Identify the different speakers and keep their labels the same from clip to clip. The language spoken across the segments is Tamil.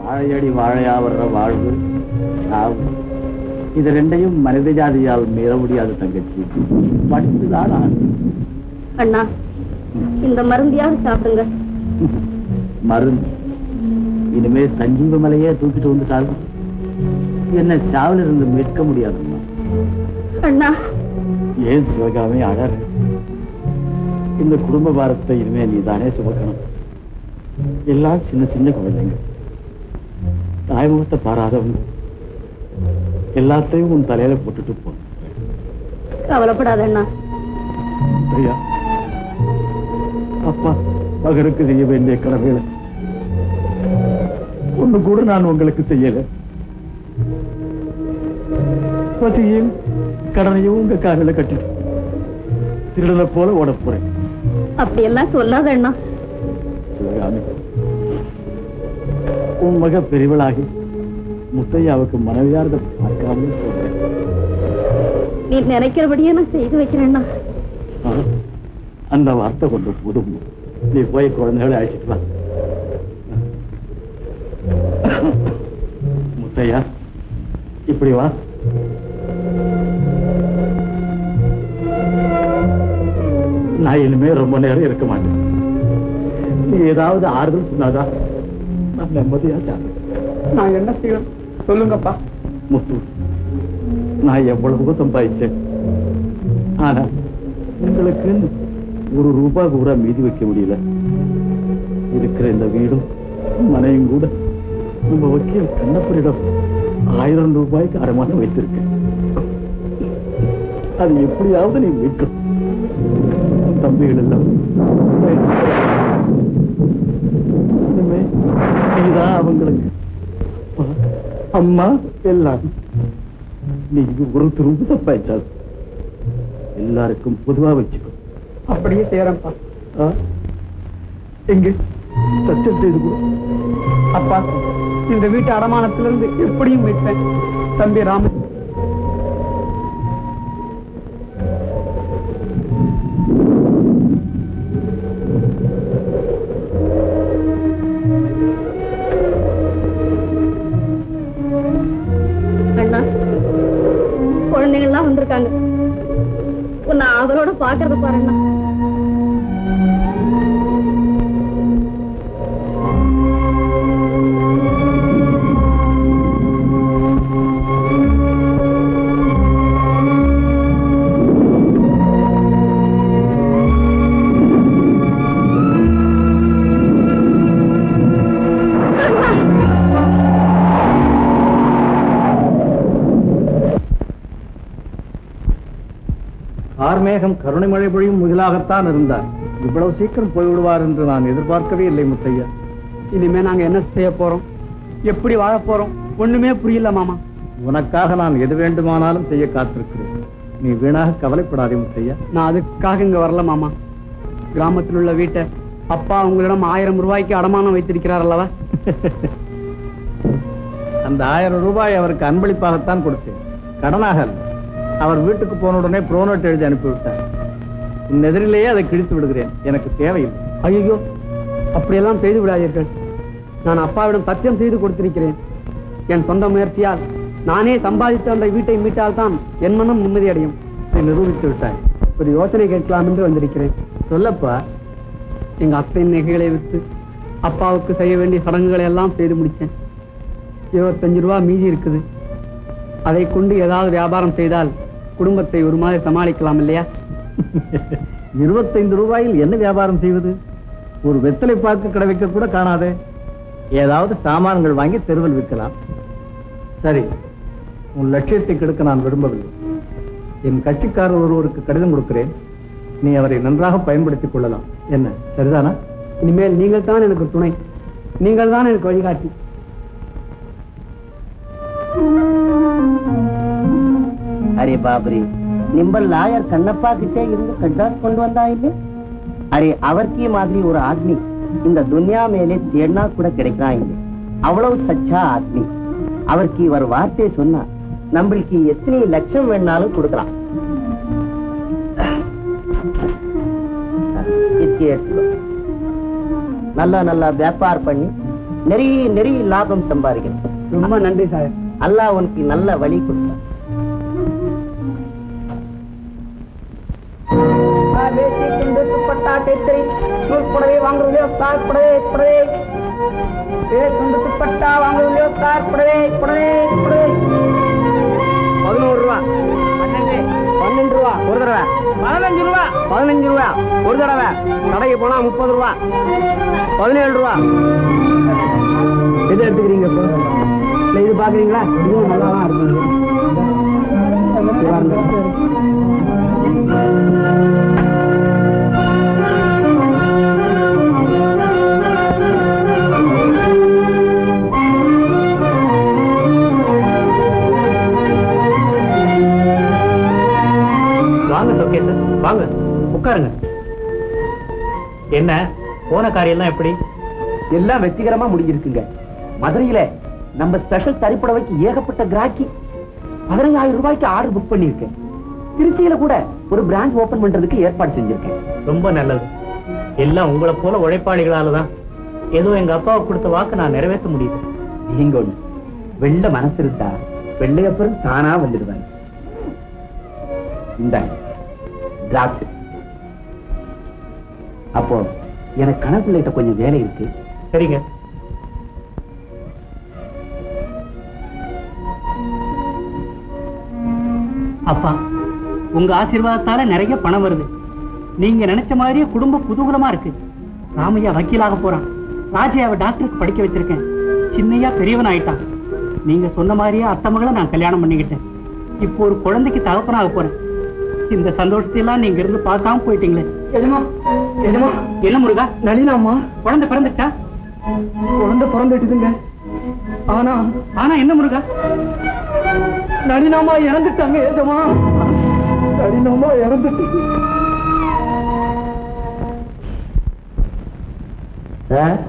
Speaker 1: வாழையடி வாழையா வர்ற வாழ்வு சாவு இது ரெண்டையும் மனித ஜாதியால் மீற முடியாது தங்கச்சி படித்துதான் ஆகணும்.
Speaker 2: அண்ணா இந்த மருந்தியாவது சாப்பிடுங்க
Speaker 1: மருந்து இனிமே சஞ்சீவ மலையே தூக்கிட்டு வந்துட்டாலும் என்ன சாவில இருந்து மீட்க முடியாதும்மா
Speaker 2: அண்ணா
Speaker 1: ஏன் சிவகாமி அழற இந்த குடும்ப பாரத்தை இனிமே நீ தானே சுமக்கணும் எல்லாம் சின்ன சின்ன குழந்தைங்க தாய்முகத்தை பாராதவங்க எல்லாத்தையும் உன் தலையில போட்டுட்டு போ
Speaker 2: கவலைப்படாத அண்ணா
Speaker 1: ஐயா அப்பா மகனுக்கு செய்ய வேண்டிய கடமைகளை ஒண்ணு கூட நான் உங்களுக்கு செய்யல பசியும் கடனையும் உங்க காலில கட்டிட்டு திருடனை போல ஓட போறேன்
Speaker 2: அப்படியெல்லாம் சொல்லாத அண்ணா
Speaker 1: சிவகாமி உன் மக பெரியவளாகி முத்தையாவுக்கு மனைவியார்த பார்க்காமல் சொல்றேன்
Speaker 2: நீ நினைக்கிறபடியே நான் செய்து வைக்கிறேன் அண்ணா
Speaker 1: ஆ, அந்த வார்த்தை கொண்டு போதும் நீ போய் குழந்தைகளை அழைச்சிட்டு வா முத்தையா இப்படி வா நான் இனிமே ரொம்ப நேரம் இருக்க மாட்டேன் நீ ஏதாவது ஆறுதல் சொன்னாதா நான் நிம்மதியா சாப்பிட்டேன்
Speaker 3: நான் என்ன செய்யணும் சொல்லுங்கப்பா
Speaker 1: முத்து நான் எவ்வளவோ சம்பாதிச்சேன் ஆனா உங்களுக்கு ஒரு ரூபாய் கூட மீதி வைக்க முடியல இருக்கிற இந்த வீடும் மனையும் கூட நம்ம வக்கீல் கண்ணப்பரிடம் ஆயிரம் ரூபாய்க்கு அரைமானம் வைத்திருக்கேன் அது எப்படியாவது நீ மீட்கணும் உன் தம்பிகள் எல்லாம் இனிமே நீதான் அவங்களுக்கு அப்பா, அம்மா எல்லாம் நீங்க ஒரு திரும்ப சம்பாதிச்சால் எல்லாருக்கும் பொதுவா வச்சுக்கோ
Speaker 3: அப்படியே செய்யறேன்ப்பா
Speaker 1: ஆ? எங்க சத்தியம் செய்து கொடு
Speaker 3: அப்பா இந்த வீட்டு அடமானத்திலிருந்து எப்படியும் மீட்பேன் தம்பி ராமன்
Speaker 2: அண்ணா குழந்தைங்க எல்லாம் வந்திருக்காங்க உன்னை அவரோட பாக்குறத பாரு அண்ணா
Speaker 1: ஆர்மேகம் கருணை மழை பொழியும் முகிலாகத்தான் இருந்தார் இவ்வளவு சீக்கிரம் போய்விடுவார் என்று நான் எதிர்பார்க்கவே இல்லை முத்தையா
Speaker 3: இனிமே நாங்க என்ன செய்ய போறோம் எப்படி வாழ போறோம் ஒண்ணுமே புரியல மாமா
Speaker 1: உனக்காக நான் எது வேண்டுமானாலும் செய்ய காத்திருக்கிறேன் நீ வீணாக கவலைப்படாதே முத்தையா
Speaker 3: நான் அதுக்காக இங்க வரல மாமா கிராமத்தில் உள்ள வீட்டை அப்பா உங்களிடம் ஆயிரம் ரூபாய்க்கு அடமானம் வைத்திருக்கிறார் அல்லவா
Speaker 1: அந்த ஆயிரம் ரூபாய் அவருக்கு அன்பளிப்பாகத்தான் கொடுத்தேன் கடனாக அல்ல அவர் வீட்டுக்கு போன உடனே புரோனோட் எழுதி அனுப்பிவிட்டார் உன் எதிரிலேயே அதை கிழித்து விடுகிறேன் எனக்கு தேவையில்லை
Speaker 3: ஐயோ அப்படியெல்லாம் செய்து விடாதீர்கள் நான் அப்பாவிடம் சத்தியம் செய்து கொடுத்திருக்கிறேன் என் சொந்த முயற்சியால் நானே சம்பாதித்த அந்த வீட்டை மீட்டால் தான் என் மனம் நிம்மதி அடையும்
Speaker 1: நீ நிரூபித்து விட்டாய்
Speaker 3: ஒரு யோசனை கேட்கலாம் என்று வந்திருக்கிறேன்
Speaker 1: சொல்லப்பா
Speaker 3: எங்க அத்தையின் நகைகளை விற்று அப்பாவுக்கு செய்ய வேண்டிய சடங்குகளை எல்லாம் செய்து முடிச்சேன் இருபத்தஞ்சு ரூபா மீதி இருக்குது அதை கொண்டு ஏதாவது வியாபாரம் செய்தால் குடும்பத்தை ஒரு மாதிரி சமாளிக்கலாம் இல்லையா
Speaker 1: இருபத்தைந்து ரூபாயில் என்ன வியாபாரம் செய்வது ஒரு வெத்தலை பாக்கு கடை வைக்க கூட காணாதே ஏதாவது சாமான்கள் வாங்கி தெருவில் விற்கலாம் சரி உன் லட்சியத்தை கெடுக்க நான் விரும்பவில்லை என் கட்சிக்காரர் ஒருவருக்கு கடிதம் கொடுக்கிறேன் நீ அவரை நன்றாக பயன்படுத்திக் கொள்ளலாம் என்ன சரிதானா
Speaker 3: இனிமேல் நீங்கள் தான் எனக்கு துணை நீங்கள் தான் எனக்கு வழிகாட்டி
Speaker 4: ಅರೆ ಬಾಬ್ರಿ ನಿಂಬಲ್ ಲಾಯರ್ ಕಣ್ಣಪ್ಪ ಗಿಟ್ಟೆ ಇருந்து ಕಡ್ಡಾಸ್ಕೊಂಡು ಬಂದ ಇಲ್ಲಿ ಅರೆ அவர்க்கே மாதிரி ஒரு ஆத்மி இந்த துன்யா மேலே தேடினா கூட கிடைக்கிறா இல்லை அவ்வளவு சச்சா ஆத்மி அவருக்கு இவர் வார்த்தை சொன்னா நம்மளுக்கு எத்தனை லட்சம் வேணாலும் கொடுக்கலாம் ಇದಕ್ಕೆ ಎತ್ತು. நல்லா நல்லா வியாபாரம் பண்ணி நிறைய நிறைய லாபம் சம்பாதிக்கணும்
Speaker 3: ரொம்ப நன்றி சார்
Speaker 4: அல்லாஹ் உனக்கு நல்ல வழி கொடுத்தான்
Speaker 3: துப்பட்டா கைத்தறி நூல் புடவை வாங்குறதுலையோ கார் புடவை புடவை துண்டு துப்பட்டா வாங்குறதுலையோ கார் புடவை புடவை புடவை பதினோரு ரூபா பன்னெண்டு பன்னெண்டு ரூபா ஒரு தடவை பதினஞ்சு ரூபா பதினஞ்சு ரூபா ஒரு தடவை கடைக்கு போனா முப்பது ரூபா பதினேழு ரூபா எது எடுத்துக்கிறீங்க இப்போ இல்லை இது பாக்குறீங்களா இதுவும் நல்லா தான் இருக்குது இது பாருங்க.
Speaker 1: வாங்க லோகேஷன் வாங்க உட்காருங்க என்ன போன காரியெல்லாம் எப்படி
Speaker 3: எல்லாம் வெற்றிகரமா முடிஞ்சிருக்குங்க மதுரையில நம்ம ஸ்பெஷல் தரிப்படவைக்கு ஏகப்பட்ட கிராக்கி பதினையாயிரம் ரூபாய்க்கு ஆர்டர் புக் பண்ணிருக்கேன் திருச்சியில கூட ஒரு பிரான்ச் ஓபன் பண்றதுக்கு ஏற்பாடு செஞ்சிருக்கேன்
Speaker 1: ரொம்ப நல்லது எல்லாம் உங்களை போல உழைப்பாளிகளால தான் ஏதோ எங்க அப்பாவுக்கு கொடுத்த வாக்கு நான் நிறைவேற்ற முடியுது
Speaker 3: நீங்க ஒண்ணு வெள்ள மனசு இருந்தா வெள்ளையப்புறம் தானா வந்துடுவாங்க இந்தாங்க டிராஃப்ட் அப்போ எனக்கு கணக்குள்ள கொஞ்சம் வேலை இருக்கு
Speaker 1: சரிங்க அப்பா உங்க ஆசீர்வாதத்தால நிறைய பணம் வருது நீங்க நினைச்ச மாதிரியே குடும்ப குதூகலமா இருக்கு ராமையா வக்கீலாக போறான் ராஜையாவை டாக்டருக்கு படிக்க வச்சிருக்கேன் சின்னையா பெரியவன் ஆயிட்டான் நீங்க சொன்ன மாதிரியே அத்தை மகளை நான் கல்யாணம் பண்ணிக்கிட்டேன் இப்போ ஒரு குழந்தைக்கு தகப்பனாக போறேன் இந்த சந்தோஷத்தை எல்லாம் நீங்க இருந்து பார்க்காம போயிட்டீங்களே
Speaker 3: எஜமா எஜமா
Speaker 1: என்ன முருகா
Speaker 3: நளினாமா
Speaker 1: குழந்தை பிறந்துச்சா
Speaker 3: குழந்தை பிறந்துட்டுதுங்க ஆனா
Speaker 1: ஆனா என்ன முருகா
Speaker 3: நளினாமா இறந்துட்டாங்க ஏஜமா நளினாமா இறந்துட்டு
Speaker 4: சார்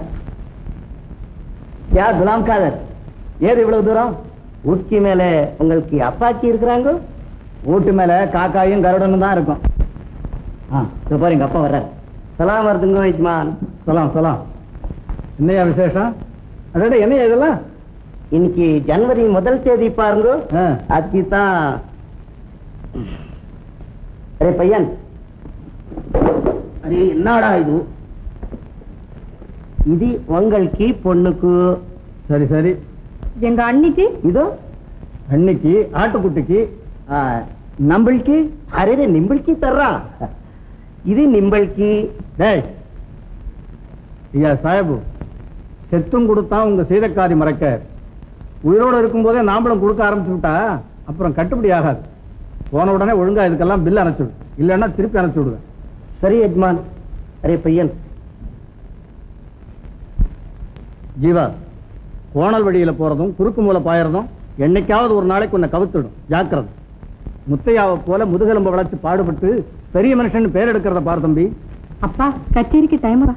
Speaker 3: யா குலாம் காதர் ஏது இவ்வளவு தூரம்
Speaker 4: ஊட்டி மேல உங்களுக்கு அப்பாச்சி இருக்கிறாங்க
Speaker 3: வீட்டு மேல காக்காயும் கருடனும் தான் இருக்கும் ஆ இதோ பாரு எங்க அப்பா வர்றாரு
Speaker 4: சலாம் வருதுங்க எஜமான்
Speaker 1: சொல்லாம் சொல்லாம் என்னையா விசேஷம் அடடே என்னையா இதெல்லாம்
Speaker 4: இன்னைக்கு ஜனவரி முதல் தேதி பாருங்க
Speaker 1: ஆ.
Speaker 4: அதுக்கு தான் அரே பையன் அரே என்னடா இது இது உங்களுக்கு பொண்ணுக்கு
Speaker 1: சரி சரி
Speaker 2: எங்க அன்னிக்கு
Speaker 4: இதோ
Speaker 1: அன்னைக்கு ஆட்டுக்குட்டிக்கு
Speaker 4: ஆ,
Speaker 1: நம்மளுக்கு
Speaker 4: அரே நிம்பிள்கி தர்றான் இது நிம்பிள்கி
Speaker 1: டேய் ஐயா சாஹிபு செத்தும் கொடுத்தா உங்க சீதக்காரி மறைக்க உயிரோட இருக்கும்போதே நாம்பளும் கொடுக்க ஆரம்பிச்சு விட்டா அப்புறம் கட்டுப்படி ஆகாது போன உடனே ஒழுங்கா இதுக்கெல்லாம் பில் அனுப்பிச்சு விடு இல்லைன்னா திருப்பி அனுப்பிச்சு விடுவேன்
Speaker 4: சரி எஜமான் அரே பையன்
Speaker 1: ஜீவா கோணல் வழியில போறதும் குறுக்கு மூல பாயறதும் என்னைக்காவது ஒரு நாளைக்கு உன்னை கவுத்துடும் ஜாக்கிரதை முத்தையாவை போல முதுகெலும்பு வளைச்சு பாடுபட்டு பெரிய மனுஷன் பேர் எடுக்கிறத பாரு தம்பி
Speaker 2: அப்பா கச்சேரிக்கு டைமரா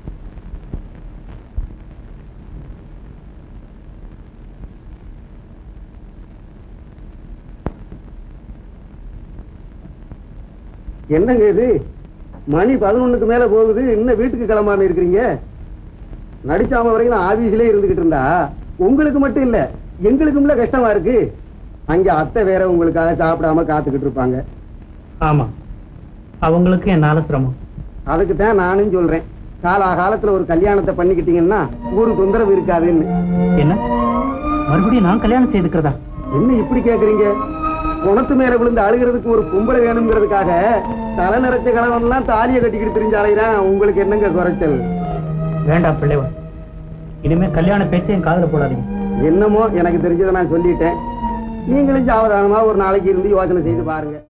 Speaker 3: என்னங்க இது மணி பதினொன்னுக்கு மேல போகுது இன்னும் வீட்டுக்கு கிளம்பாம இருக்கிறீங்க நடிச்சாம வரைக்கும் ஆபீஸ்லயே இருந்துகிட்டு இருந்தா உங்களுக்கு மட்டும் இல்ல எங்களுக்கும்ல கஷ்டமா இருக்கு அங்க அத்தை வேற உங்களுக்காக சாப்பிடாம காத்துக்கிட்டு இருப்பாங்க
Speaker 1: ஆமா அவங்களுக்கு என்னால சிரமம்
Speaker 3: அதுக்கு தான் நானும் சொல்றேன் காலாகாலத்துல ஒரு கல்யாணத்தை பண்ணிக்கிட்டீங்கன்னா ஒரு தொந்தரவு இருக்காதுன்னு
Speaker 1: என்ன மறுபடியும் நான் கல்யாணம் செய்துக்கிறதா
Speaker 3: என்ன இப்படி கேக்குறீங்க குணத்து மேல விழுந்து அழுகிறதுக்கு ஒரு பொம்பளை வேணுங்கிறதுக்காக தலை நிறைச்ச கணவன்லாம் தாலியை கட்டிக்கிட்டு தெரிஞ்ச அலையிறான் உங்களுக்கு என்னங்க குறைச்சல்
Speaker 1: வேண்டாம் பிள்ளைவன் இனிமே கல்யாண பேச்சை என் காதுல போடாதீங்க
Speaker 3: என்னமோ எனக்கு தெரிஞ்சதை நான் சொல்லிட்டேன் நீங்களும் சாவதானமா ஒரு நாளைக்கு இருந்து யோசனை செய்து பாருங்க